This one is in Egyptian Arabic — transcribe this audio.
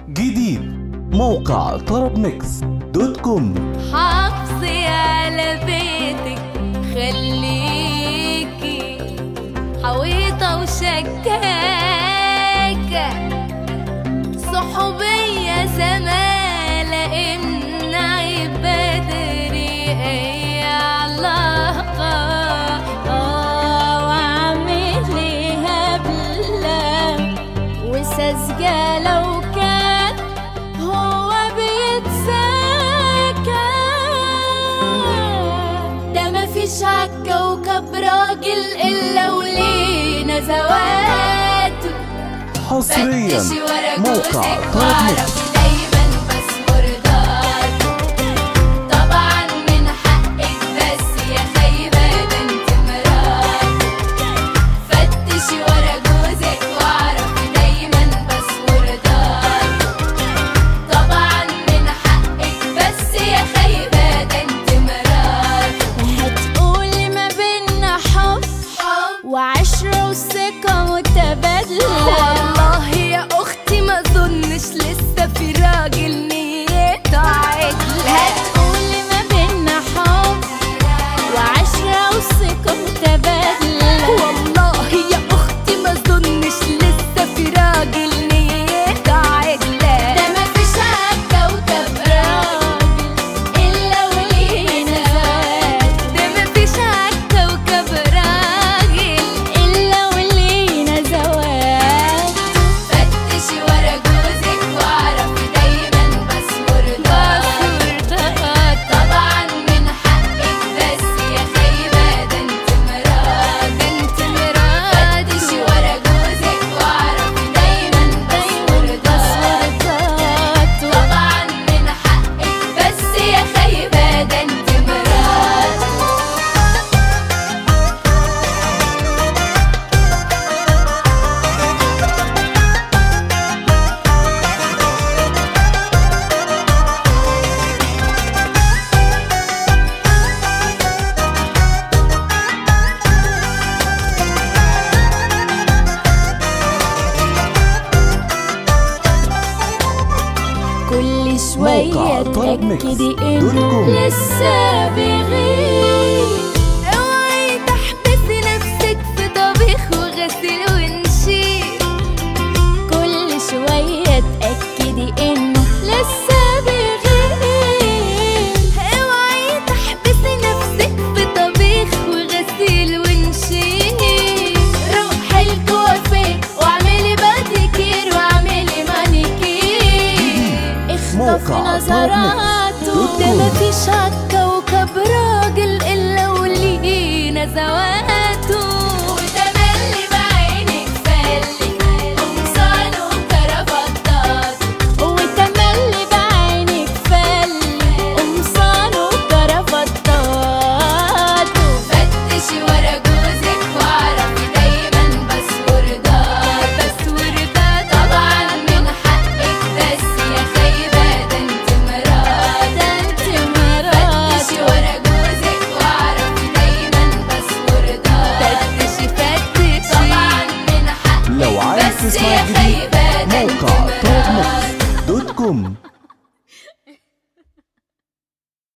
جديد موقع طرب ميكس دوت كوم حافظي على بيتك خليكي حويطة وشكاكة صحوبية زمالة امنعي بدري اي علاقة اه واعملي هبلة وساذجة لو كان هو بيتساكى ده مفيش عالكوكب راجل الا ولينا زواته حصريا فتشي ورا موقع جوزك طرب ميكس واعرفي دايما بس مرضاته طبعا من حقك بس يا خايبة ده انت مراته فتشي ورا جوزك واعرفي دايما بس مرضاته طبعا من حقك بس يا خايبة ده انت مراته هتقولي ما بينا حب وعشرة وثقة متبادلة والله يا أختي ما أظنش لسه في راجل نيته عدلة هتقولي ما بينا حب وعشرة وثقة متبادلة والله يا أختي ما أظنش لسه في راجل نيته عدلة ده مفيش عالكوكب راجل إلا ولينا ده مفيش عالكوكب راجل إلا ولينا زواج فتشي ورا جوزك واعرفي دايما بس مرضاك طبعا من حقك بس يا خايبة ده انت مراد ده انت مراد فتشي ورا جوزك واعرفي دايما بس مرضاك طبعا من حقك بس يا خايبة ده انت مراد كل شوية موقع طرب ميكس تأكدي دوت إنه كوم. لسه بغير اوعي تحبسي نفسك في طبيخ وغسيل ونشيل كل شوية تأكدي إنه لسه بغير اوعي تحبسي نفسك في طبيخ وغسيل ونشيل روحي الكوافير واعملي باديكير واعملي مانيكير اخطفي موقع طرب ميكس نظراته دوت ده كوم. مفيش عالكوكب راجل الا ولينا زواج